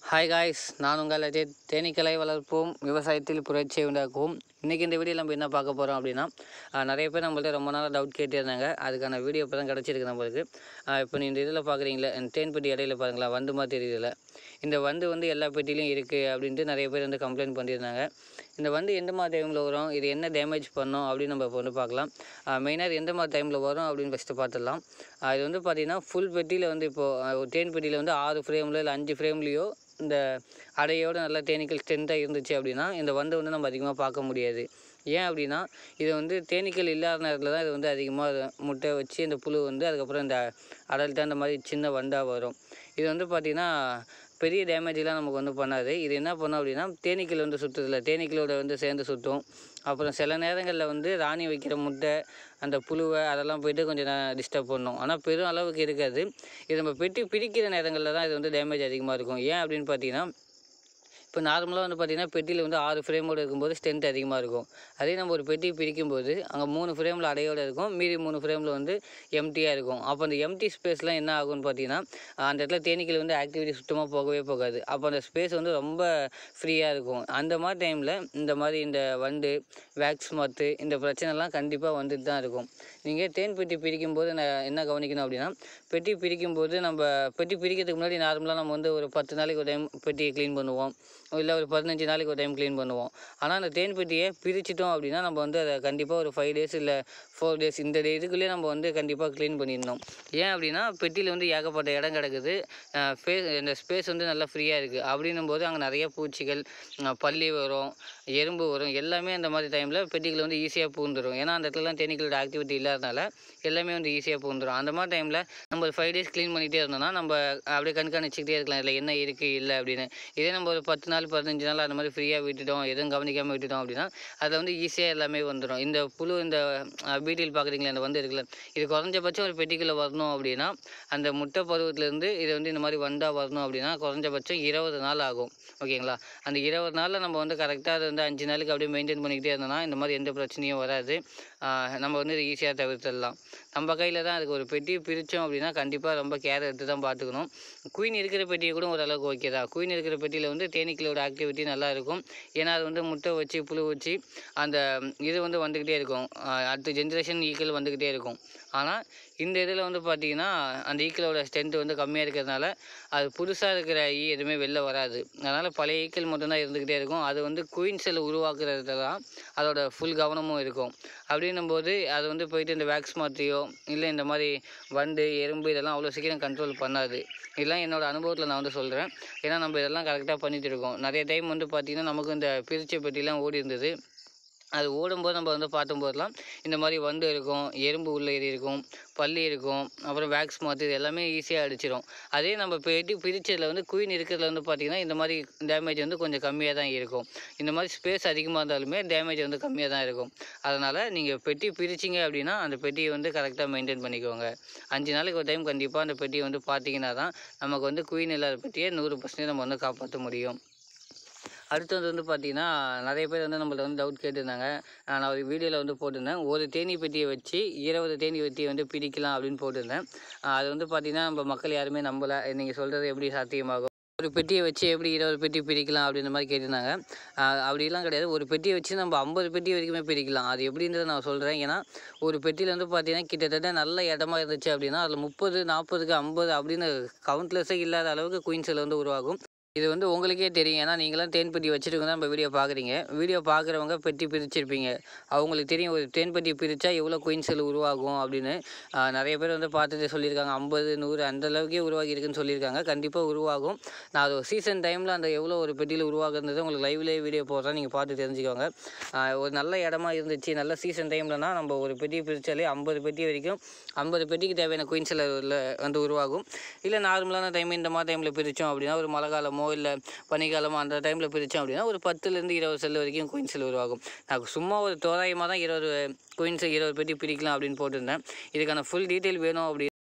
hi guys நான் உங்கள் அஜய் தேனீக்களை வளர்ப்போம் விவசாயத்தில் புரட்சியை உண்டாக்குவோம் இன்றைக்கி இந்த வீடியோ நம்ம என்ன பார்க்க போகிறோம் அப்படின்னா ஆஹ், நிறைய பேர் நம்மள்ட்ட ரொம்ப நாளாக டவுட் கேட்டிருந்தாங்க அதுக்கான வீடியோ இப்போ தான் கிடச்சிருக்கு நம்மளுக்கு ஆஹ், இப்போ நீ இந்த இதில் பார்க்குறீங்களே இந்த தேன்பெட்டி இடையில பாருங்களா வந்து மாதிரி தெரியுதுல்ல இந்த வந்து வந்து எல்லா பெட்டிலையும் இருக்குது அப்படின்ட்டு நிறைய பேர் வந்து கம்ப்ளைண்ட் பண்ணியிருந்தாங்க இந்த வந்து எந்த மாதிரி டைமில் வரும் இது என்ன டேமேஜ் பண்ணும் அப்படின்னு நம்ம இப்போ வந்து பார்க்கலாம் மெயினாக எந்த மாதிரி டைமில் வரும் அப்படின்னு ஃபஸ்ட்டு பார்த்துடலாம் ஆஹ், இது வந்து பார்த்திங்கன்னா ஃபுல் பெட்டியில் வந்து இப்போது ஒரு தேன் பெட்டியில் வந்து ஆறு ஃப்ரேமில் இல்லை அஞ்சு ஃப்ரேம்லேயோ இந்த அடையோட நல்ல தேனீக்கள் ஸ்ட்ரென்த்தாக இருந்துச்சு அப்படின்னா இந்த வண்டு வந்து நம்ம அதிகமாக பார்க்க முடியாது ஏன் அப்படின்னா இது வந்து தேனீக்கள் இல்லாத நேரத்தில் தான் இது வந்து அதிகமாக முட்டை வச்சு இந்த புழு வந்து அதுக்கப்புறம் இந்த அடல்ட்டாக இந்த மாதிரி சின்ன வண்டாக வரும் இது வந்து பார்த்திங்கன்னா பெரிய டேமேஜ்லாம் நமக்கு வந்து பண்ணாது இது என்ன பண்ணும் அப்படின்னா தேனீக்கள் வந்து சுற்றுதில்ல தேனீக்களோட வந்து சேர்ந்து சுற்றும் அப்புறம் சில நேரங்களில் வந்து ராணி வைக்கிற முட்டை அந்த புழுவை அதெல்லாம் போயிட்டு கொஞ்சம் டிஸ்டர்ப் பண்ணும் ஆனால் பெரும் அளவுக்கு இருக்காது இது நம்ம பெட்டி பிரிக்கிற நேரங்களில் தான் இது வந்து டேமேஜ் அதிகமாக இருக்கும் ஏன் அப்படின்னு பார்த்தீங்கன்னா இப்போ நார்மலாக வந்து பார்த்திங்கன்னா பெட்டியில் வந்து ஆறு ஃப்ரேமோடு இருக்கும்போது ஸ்ட்ரென்த் அதிகமாக இருக்கும் அதே நம்ம ஒரு பெட்டி பிரிக்கும்போது அங்கே மூணு ஃப்ரேமில் அடையோடு இருக்கும் மீதி மூணு ஃப்ரேமில் வந்து எம்டியாக இருக்கும் அப்போ அந்த எம்டி ஸ்பேஸ்லாம் என்ன ஆகும்னு பார்த்தீங்கன்னா அந்த இடத்துல தேனீக்கள் வந்து ஆக்டிவிட்டி சுத்தமாக போகவே போகாது அப்போ அந்த ஸ்பேஸ் வந்து ரொம்ப ஃப்ரீயாக இருக்கும் அந்த மாதிரி டைமில் இந்த மாதிரி இந்த வண்டு வேக்ஸ் மத்து இந்த பிரச்சனைலாம் கண்டிப்பாக வந்துட்டு தான் இருக்கும் நீங்கள் தேன் பெட்டி பிரிக்கும்போது நான் என்ன கவனிக்கணும் அப்படின்னா பெட்டி பிரிக்கும்போது நம்ம பெட்டி பிரிக்கிறதுக்கு முன்னாடி நார்மலாக நம்ம வந்து ஒரு பத்து நாளைக்கு ஒரு டைம் பெட்டியை க்ளீன் பண்ணுவோம் இல்லை ஒரு பதினஞ்சு நாளைக்கு ஒரு டைம் க்ளீன் பண்ணுவோம் ஆனால் அந்த தேன் பெட்டியை பிரிச்சிட்டோம் அப்படின்னா நம்ம வந்து அதை கண்டிப்பாக ஒரு ஃபைவ் டேஸ் இல்லை ஃபோர் டேஸ் இந்த டே இதுக்குள்ளேயே நம்ம வந்து கண்டிப்பாக க்ளீன் பண்ணிடணும் ஏன் அப்படின்னா பெட்டியில் வந்து ஏகப்பட்ட இடம் கிடக்குது ஃபே இந்த ஸ்பேஸ் வந்து நல்லா ஃப்ரீயாக இருக்குது அப்படின்னும் போது அங்கே நிறைய பூச்சிகள் அஹ், பல்லி வரும் எறும்பு வரும் எல்லாமே அந்த மாதிரி டைமில் பெட்டிகள் வந்து ஈஸியாக பூந்துடும் ஏன்னா அந்த இடத்துலலாம் தேனீக்களோட ஆக்டிவிட்டி இல்லாதனால எல்லாமே வந்து ஈஸியாக பூந்துடும் அந்த மாதிரி டைமில் நம்ம ஒரு ஃபைவ் டேஸ் க்ளீன் பண்ணிகிட்டே இருந்தோம்னா நம்ம அப்படியே கண்காணிச்சிக்கிட்டே இருக்கலாம் இல்லை என்ன இருக்குது இல்லை அப்படின்னு இதே நம்ம ஒரு பத்து நாள் பதினஞ்சு நாள் அந்த மாதிரி ஃப்ரீயாக விட்டுட்டோம் எதுவும் கவனிக்காமல் விட்டுட்டோம் அப்படின்னா அதில் வந்து ஈஸியாக எல்லாமே வந்துடும் இந்த புழு இந்த பீட்டில் பார்க்குறீங்களா இந்த வந்து இருக்குல்ல இது குறைஞ்சபட்சம் ஒரு பெட்டிக்குள்ளே வரணும் அப்படின்னா அந்த முட்டை பருவத்திலேருந்து இது வந்து இந்த மாதிரி வண்டாக வரணும் அப்படின்னா குறைஞ்சபட்சம் இருபது நாள் ஆகும் ஓகேங்களா அந்த இருபது நாளில் நம்ம வந்து கரெக்டாக அது வந்து அஞ்சு நாளுக்கு அப்படியே மெயின்டைன் பண்ணிக்கிட்டே இருந்தோம்னா இந்த மாதிரி எந்த பிரச்சனையும் வராது ஆஹ் நம்ம வந்து இதை ஈஸியாக தவிர்த்துடலாம் நம்ம கையில் தான் அதுக்கு ஒரு பெட்டி பிரித்தோம் அப்படின்னா கண்டிப்பாக ரொம்ப கேர் எடுத்து தான் பார்த்துக்கணும் குயின் இருக்கிற பெட்டியை கூட ஓரளவுக்கு ஓகே தான் குயின் இருக்கிற பெட்டியில் வந்து தேனீக்களோட ஆக்டிவிட்டி நல்லா இருக்கும் ஏன்னா அது வந்து முட்டை வச்சு புழு வச்சு அந்த இது வந்து வந்துக்கிட்டே இருக்கும் ஆஹ் அடுத்த ஜென்ரேஷன் ஈக்கள் வந்துக்கிட்டே இருக்கும் ஆனால் இந்த இதில் வந்து பார்த்திங்கன்னா அந்த ஈக்களோட ஸ்ட்ரென்த் வந்து கம்மியாக இருக்கிறதுனால அது புதுசாக இருக்கிற ஈ எதுவுமே வெளில வராது அதனால் பழைய ஈக்கள் மட்டும்தான் இருந்துக்கிட்டே இருக்கும் அது வந்து குயின் செல் உருவாக்குறதுல தான் அதோட ஃபுல் கவனமும் இருக்கும் அப்படின்னும் போது அது வந்து போயிட்டு இந்த வேக்ஸ் மாற்றியோ இல்லை இந்த மாதிரி வண்டு எறும்பு இதெல்லாம் அவ்வளோ சீக்கிரம் கண்ட்ரோல் பண்ணாது இதெல்லாம் என்னோட அனுபவத்தில் நான் வந்து சொல்கிறேன் ஏன்னா நம்ம இதெல்லாம் கரெக்டாக பண்ணிட்டு இருக்கோம் நிறைய டைம் வந்து பார்த்திங்கன்னா நமக்கு இந்த பிரிச்ச பெட்டிலாம் ஓடி இருந்தது அது ஓடும்போது நம்ம வந்து பார்க்கும்போதெல்லாம் இந்த மாதிரி வண்டு இருக்கும் எறும்பு உள்ள ஏறி இருக்கும் பல்லி இருக்கும் அப்புறம் வேக்ஸ் மாற்று இது எல்லாமே ஈஸியாக அடிச்சிடும் அதே நம்ம பெட்டி பிரிச்சதில் வந்து குயின் இருக்கிறதுல வந்து பார்த்திங்கன்னா இந்த மாதிரி டேமேஜ் வந்து கொஞ்சம் கம்மியாக தான் இருக்கும் இந்த மாதிரி ஸ்பேஸ் அதிகமாக இருந்தாலுமே டேமேஜ் வந்து கம்மியாக தான் இருக்கும் அதனால் நீங்கள் பெட்டி பிரிச்சிங்க அப்படின்னா அந்த பெட்டியை வந்து கரெக்டாக மெயின்டைன் பண்ணிக்கோங்க அஞ்சு நாளைக்கு ஒரு டைம் கண்டிப்பாக அந்த பெட்டியை வந்து பார்த்தீங்கன்னா தான் நமக்கு வந்து குயின் இல்லாத பெட்டியை நூறு பர்சன்டேஜ் நம்ம வந்து காப்பாற்ற முடியும் அடுத்தது வந்து பார்த்தீங்கன்னா நிறைய பேர் வந்து நம்மள்ட்ட வந்து டவுட் கேட்டிருந்தாங்க ஆஹ் நான் ஒரு வீடியோவில் வந்து போட்டிருந்தேன் ஒரு தேனி பெட்டியை வச்சு இருபது தேனி பெட்டியை வந்து பிரிக்கலாம் அப்படின்னு போட்டிருந்தேன் ஆஹ் அது வந்து பார்த்தீங்கன்னா நம்ம மக்கள் யாருமே நம்பலை நீங்கள் சொல்கிறது எப்படி சாத்தியமாகும் ஒரு பெட்டியை வச்சு எப்படி இருபது பெட்டி பிரிக்கலாம் அப்படின்ற மாதிரி கேட்டிருந்தாங்க ஆஹ் அப்படிலாம் கிடையாது ஒரு பெட்டியை வச்சு நம்ம ஐம்பது பெட்டி வரைக்குமே பிரிக்கலாம் அது எப்படின்றத நான் சொல்கிறேன் ஏன்னா ஒரு பெட்டியில் வந்து பார்த்தீங்கன்னா கிட்டத்தட்ட நல்ல இடமா இருந்துச்சு அப்படின்னா அதில் முப்பது நாற்பதுக்கு ஐம்பது அப்படின்னு கவுண்ட்லெஸ்ஸே இல்லாத அளவுக்கு குயின்ஸில் வந்து உருவாகும் இது வந்து உங்களுக்கே தெரியும் ஏன்னா நீங்களாம் தேன் பெட்டி வச்சுருக்கோம் தான் நம்ம வீடியோ பார்க்குறீங்க வீடியோ பார்க்குறவங்க பெட்டி பிரிச்சிருப்பீங்க அவங்களுக்கு தெரியும் ஒரு தேன் பெட்டி பிரித்தா எவ்வளோ குயின் செல் உருவாகும் அப்படின்னு ஆஹ் நிறைய பேர் வந்து பார்த்துட்டு சொல்லியிருக்காங்க ஐம்பது நூறு அந்த அளவுக்கே உருவாகி இருக்குன்னு சொல்லியிருக்காங்க கண்டிப்பாக உருவாகும் நான் அது சீசன் டைமில் அந்த எவ்வளோ ஒரு பெட்டியில் உருவாகுறது உங்களுக்கு லைவ்லேயே வீடியோ போடுறேன் நீங்கள் பார்த்து தெரிஞ்சுக்கோங்க ஆஹ் ஒரு நல்ல இடமா இருந்துச்சு நல்ல சீசன் டைம்லனா நம்ம ஒரு பெட்டி பிரித்தாலே ஐம்பது பெட்டி வரைக்கும் ஐம்பது பெட்டிக்கு தேவையான குயின் செல் வந்து உருவாகும் இல்லை நார்மலான டைம் இந்த மாதிரி டைமில் பிரித்தோம் அப்படின்னா ஒரு மழை காலமோ இல்லை பனிக்காலமோ அந்த டைமில் பிரித்தோம் அப்படின்னா ஒரு பத்துலேருந்து இருபது செல் வரைக்கும் குயின் செல் உருவாகும் நான் சும்மா ஒரு தோராயமாக தான் இருபது குயின்ஸ் இருபது பெட்டி பிரிக்கலாம் அப்படின்னு போட்டிருந்தேன் இதுக்கான ஃபுல் டீட்டெயில் வேணும் அப்படி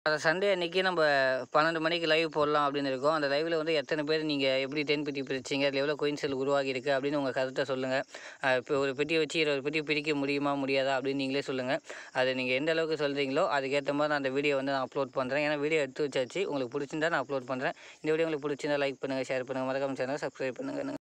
அதை சண்டே அன்றைக்கி நம்ம பன்னெண்டு மணிக்கு லைவ் போடலாம் அப்படின்னு இருக்கோம் அந்த லைவில் வந்து எத்தனை பேர் நீங்கள் எப்படி டென் பெட்டி பிரிச்சிங்க அதில் எவ்வளோ கோயின்சல் உருவாகி இருக்குது அப்படின்னு உங்கள் கருத்தை சொல்லுங்கள் இப்போ ஒரு பெட்டியை வச்சு இருபது பெட்டி பிரிக்க முடியுமா முடியாதா அப்படின்னு நீங்களே சொல்லுங்கள் அதை நீங்கள் எந்த அளவுக்கு சொல்கிறீங்களோ அதுக்கேற்ற மாதிரி நான் அந்த வீடியோ வந்து நான் அப்லோட் பண்ணுறேன் ஏன்னா வீடியோ எடுத்து வச்சாச்சு உங்களுக்கு பிடிச்சிருந்தா நான் அப்லோட் பண்ணுறேன் இந்த வீடியோ உங்களுக்கு பிடிச்சிருந்தா லைக் பண்ணுங்கள் ஷேர் பண்ணுங்கள் மறக்காம சேனல் சப்ஸ்கிரைப் பண்ணுங்கள்